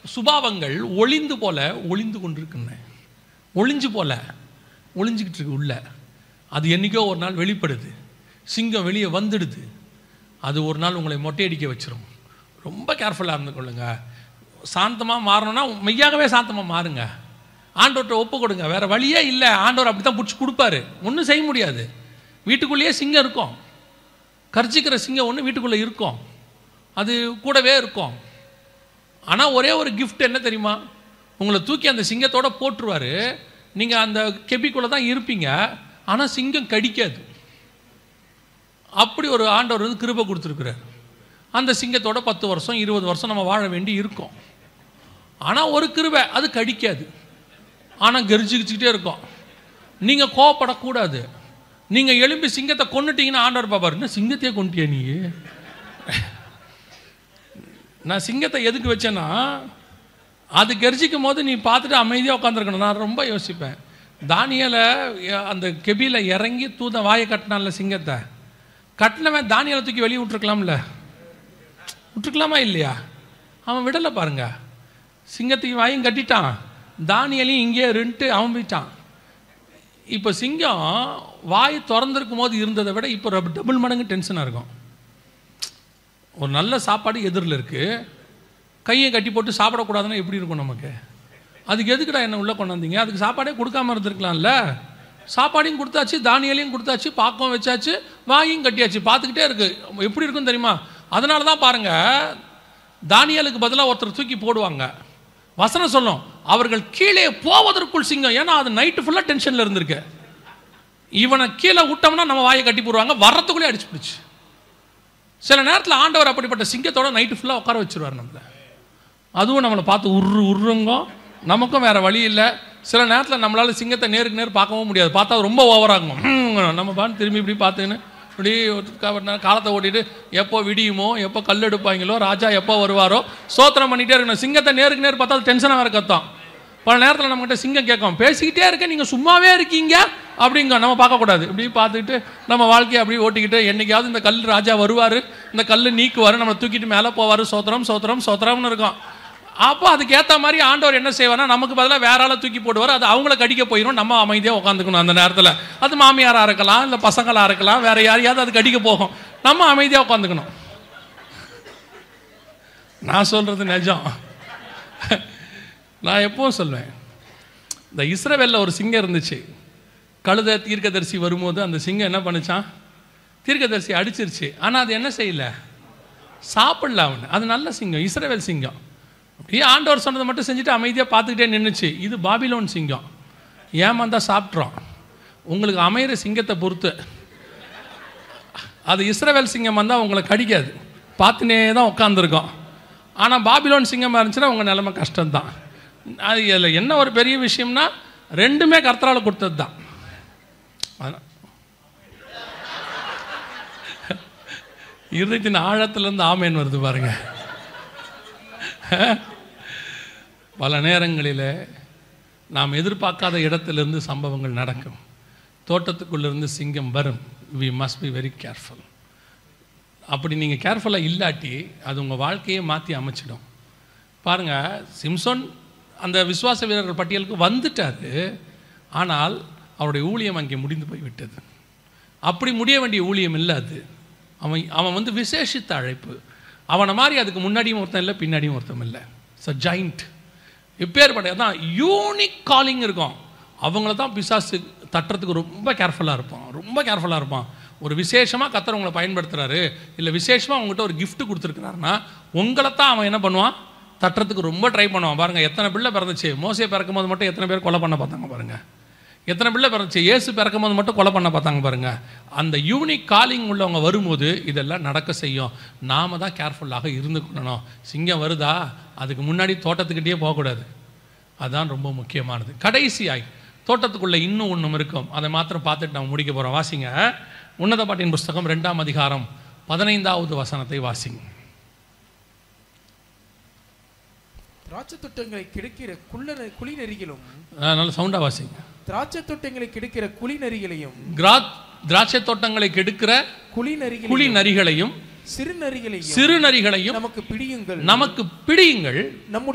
சுபாவங்கள் ஒளிந்து போல ஒளிந்து கொண்டிருக்குன்னு ஒளிஞ்சு போல ஒளிஞ்சுக்கிட்டு இருக்கு உள்ள அது என்னைக்கோ ஒரு நாள் வெளிப்படுது சிங்கம் வெளியே வந்துடுது அது ஒரு நாள் உங்களை மொட்டையடிக்க வச்சிரும் ரொம்ப கேர்ஃபுல்லாக இருந்து கொள்ளுங்க சாந்தமாக மாறணும்னா மெய்யாகவே சாந்தமாக மாறுங்க ஆண்டவர்கிட்ட ஒப்பு கொடுங்க வேறு வழியே இல்லை ஆண்டவர் அப்படி தான் பிடிச்சி கொடுப்பாரு ஒன்றும் செய்ய முடியாது வீட்டுக்குள்ளேயே சிங்கம் இருக்கும் கர்ச்சிக்கிற சிங்கம் ஒன்று வீட்டுக்குள்ளே இருக்கும் அது கூடவே இருக்கும் ஆனால் ஒரே ஒரு gift என்ன தெரியுமா உங்களை தூக்கி அந்த சிங்கத்தோட போட்டுருவாரு நீங்கள் அந்த கெபிக்குள்ளே தான் இருப்பீங்க ஆனால் சிங்கம் கடிக்காது அப்படி ஒரு ஆண்டவர் வந்து கிருபை கொடுத்துருக்குறாரு அந்த சிங்கத்தோட பத்து வருஷம் இருபது வருஷம் நம்ம வாழ வேண்டி இருக்கும் ஆனால் ஒரு கிருபை அது கடிக்காது ஆனால் கெரிச்சிக்கிட்டே இருக்கும் நீங்கள் கோவப்படக்கூடாது நீங்கள் எழும்பி சிங்கத்தை கொன்னுட்டீங்கன்னா ஆண்டவர் பாப்பாரு என்ன சிங்கத்தையே கொண்டுட்டியா நீ நான் சிங்கத்தை எதுக்கு வச்சேன்னா அது கெரிச்சிக்கும் போது நீ பார்த்துட்டு அமைதியாக உட்காந்துருக்கணும் நான் ரொம்ப யோசிப்பேன் தானியலை எ- அந்த கெபியில் இறங்கி தூத வாயை கட்டினான்ல சிங்கத்தை கட்டினவன் தானியலை தூக்கி வெளியே விட்டுருக்கலாம்ல விட்டுருக்கலாமா இல்லையா அவன் விடலை பாருங்க சிங்கத்தையும் வாயும் கட்டிட்டான் தானியலையும் இங்கேயே இருந்துட்டு அவன் போயிட்டான் இப்போ சிங்கம் வாய் திறந்திருக்கும் போது இருந்ததை விட இப்போ டபுள் மடங்கு டென்ஷனாக இருக்கும் ஒரு நல்ல சாப்பாடு எதிரில் இருக்குது கையை கட்டி போட்டு சாப்பிடக்கூடாதுன்னா எப்படி இருக்கும் நமக்கு அதுக்கு எதுக்குடா என்ன உள்ளே கொண்டாந்தீங்க அதுக்கு சாப்பாடே கொடுக்காம இருந்திருக்கலாம்ல சாப்பாடையும் கொடுத்தாச்சு தானியலையும் கொடுத்தாச்சு பாக்கம் வச்சாச்சு வாயும் கட்டியாச்சு பார்த்துக்கிட்டே இருக்கு எப்படி இருக்கும் தெரியுமா அதனால தான் பாருங்க தானியலுக்கு பதிலாக ஒருத்தர் தூக்கி போடுவாங்க வசனம் சொல்லும் அவர்கள் கீழே போவதற்குள் சிங்கம் ஏன்னா அது நைட்டு ஃபுல்லாக டென்ஷனில் இருந்திருக்கு இவனை கீழே விட்டோம்னா நம்ம வாயை கட்டி போடுவாங்க வர்றதுக்குள்ளே அடிச்சு பிடிச்சு சில நேரத்தில் ஆண்டவர் அப்படிப்பட்ட சிங்கத்தோட நைட்டு ஃபுல்லாக உட்கார வச்சிருவார் நம்மளை அதுவும் நம்மளை பார்த்து உரு உருங்கும் நமக்கும் வேற வழி இல்லை சில நேரத்தில் நம்மளால சிங்கத்தை நேருக்கு நேர் பார்க்கவும் முடியாது பார்த்தா அது ரொம்ப ஓவராகும் ஹம், நம்ம பாட்டு திரும்பி இப்படி பார்த்துக்கின்னு இப்படி ஒரு க- நே- காலத்தை ஓட்டிட்டு எப்போ விடியுமோ எப்போ கல் எடுப்பாங்களோ ராஜா எப்போ வருவாரோ சோத்திரம் பண்ணிகிட்டே இருக்கணும் சிங்கத்தை நேருக்கு நேர் பார்த்தா அது டென்ஷனாக வேறு கத்தம் பல நேரத்தில் நம்மகிட்ட சிங்கம் கேட்கும் பேசிக்கிட்டே இருக்க நீங்கள் சும்மாவே இருக்கீங்க அப்படிங்க நம்ம பார்க்கக்கூடாது இப்படி பார்த்துக்கிட்டு நம்ம வாழ்க்கையை அப்படியே ஓட்டிக்கிட்டு என்னைக்காவது இந்த கல் ராஜா வருவார் இந்த கல் நீக்குவார் நம்மளை தூக்கிட்டு மேலே போவார் சோத்திரம் சோத்திரம் சோத்திரம்னு இருக்கும் அப்போ அதுக்கு ஏற்ற மாதிரி ஆண்டவர் என்ன செய்வார்னா நமக்கு பதிலாக வேற ஆளை தூக்கி போடுவார் அது அவங்கள கடிக்க போயிடும் நம்ம அமைதியாக உட்காந்துக்கணும் அந்த நேரத்தில் அது மாமியாராக இருக்கலாம் இல்லை பசங்களாக இருக்கலாம் வேற யாரையாவது அது கடிக்க போகும் நம்ம அமைதியாக உட்காந்துக்கணும் நான் சொல்கிறது நிஜம் நான் எப்பவும் சொல்வேன் இந்த இஸ்ரவேலில் ஒரு சிங்கம் இருந்துச்சு கழுத தீர்க்கதரிசி வரும்போது அந்த சிங்கம் என்ன பண்ணுச்சான் தீர்க்கதரிசி அடிச்சிருச்சு ஆனால் அது என்ன செய்யல சாப்பிடல அவன் அது நல்ல சிங்கம் இஸ்ரவேல் சிங்கம் அப்படியே ஆண்டவர் சொன்னதை மட்டும் செஞ்சுட்டு அமைதியாக பார்த்துக்கிட்டே நின்றுச்சு இது பாபிலோன் சிங்கம் ஏமாந்தா சாப்பிட்றோம் உங்களுக்கு அமையிற சிங்கத்தை பொறுத்து அது இஸ்ரவேல் சிங்கம் வந்தால் உங்களை கடிக்காது பார்த்துனே தான் உட்காந்துருக்கோம் ஆனால் பாபிலோன் சிங்கமாக இருந்துச்சுன்னா உங்கள் நிலைமை கஷ்டம்தான் அது இதில் என்ன ஒரு பெரிய விஷயம்னா ரெண்டுமே கர்த்தரால் கொடுத்தது தான் அதான். இருதயத்தின் ஆழத்திலேருந்து ஆமேன் வருது பாருங்க பல நேரங்களில் நாம் எதிர்பார்க்காத இடத்திலிருந்து சம்பவங்கள் நடக்கும் தோட்டத்துக்குள்ளிருந்து சிங்கம் வரும் we must be very careful அப்படி நீங்கள் கேர்ஃபுல்லாக இல்லாட்டி அது உங்கள் வாழ்க்கையை மாற்றி அமைச்சிடும் பாருங்கள் சிம்சோன் அந்த விசுவாச வீரர்கள் பட்டியலுக்கு வந்துட்டாரு ஆனால் அவருடைய ஊழியம் அங்கே முடிந்து போய் விட்டது அப்படி முடிய வேண்டிய ஊழியம் இல்லை அது அவன் அவன் வந்து விசேஷித்த அழைப்பு அவனை மாதிரி அதுக்கு முன்னாடியும் ஒருத்தன் இல்லை பின்னாடியும் ஒருத்தன் இல்லை ஸோ ஜாயிண்ட் இப்பேற்பட்ட தான் யூனிக் காலிங் இருக்கும் அவங்கள தான் பிசாசு தட்டுறதுக்கு ரொம்ப கேர்ஃபுல்லாக இருப்பான் ரொம்ப கேர்ஃபுல்லாக இருப்பான் ஒரு விசேஷமாக கத்தர் உங்களை பயன்படுத்துறாரு இல்லை விசேஷமாக உங்கள்கிட்ட ஒரு gift கொடுத்துருக்குறாருன்னா உங்களை தான் அவன் என்ன பண்ணுவான் தட்டுறதுக்கு ரொம்ப ட்ரை பண்ணுவான் பாருங்க எத்தனை பிள்ளை பிறந்துச்சு மோசே பிறக்கும் போது மட்டும் எத்தனை பேர் கொலை பண்ண பார்த்தாங்க பாருங்க எத்தனை பிள்ளை பிறந்துச்சு இயேசு பிறக்கும் போது மட்டும் கொலை பண்ண பார்த்தாங்க பாருங்க அந்த யூனிக் காலிங் உள்ளவங்க வரும்போது இதெல்லாம் நடக்க செய்யும் நாம தான் கேர்ஃபுல்லாக இருந்துக்கணும் சிங்கம் வருதா அதுக்கு முன்னாடி தோட்டத்துக்கிட்டே போகக்கூடாது அதுதான் ரொம்ப முக்கியமானது கடைசியாய் தோட்டத்துக்குள்ள இன்னும் ஒன்றும் இருக்கும் அதை மாத்திரம் பார்த்துட்டு நம்ம முடிக்க போகிறோம் வாசிங்க உன்னத பாட்டின் புஸ்தகம் ரெண்டாம் அதிகாரம் பதினைந்தாவது வசனத்தை வாசிங்க திராட்சை தோட்டங்களை கெடுக்கிற குள்ள குழி நெறிகளும் ஆ, நல்ல சவுண்டாக வாசிங்க திராட்சை தோட்டங்களை கெடுக்கிற குழி நெறிகளையும் கிரா திராட்சை தோட்டங்களை கெடுக்கிற குழி நெறிகளையும் குழி நரிகளையும் சிறு நரிகளையும் சிறு நரிகளையும் நமக்கு பிடியுங்கள் நமக்கு பிடியுங்கள் நம்முடைய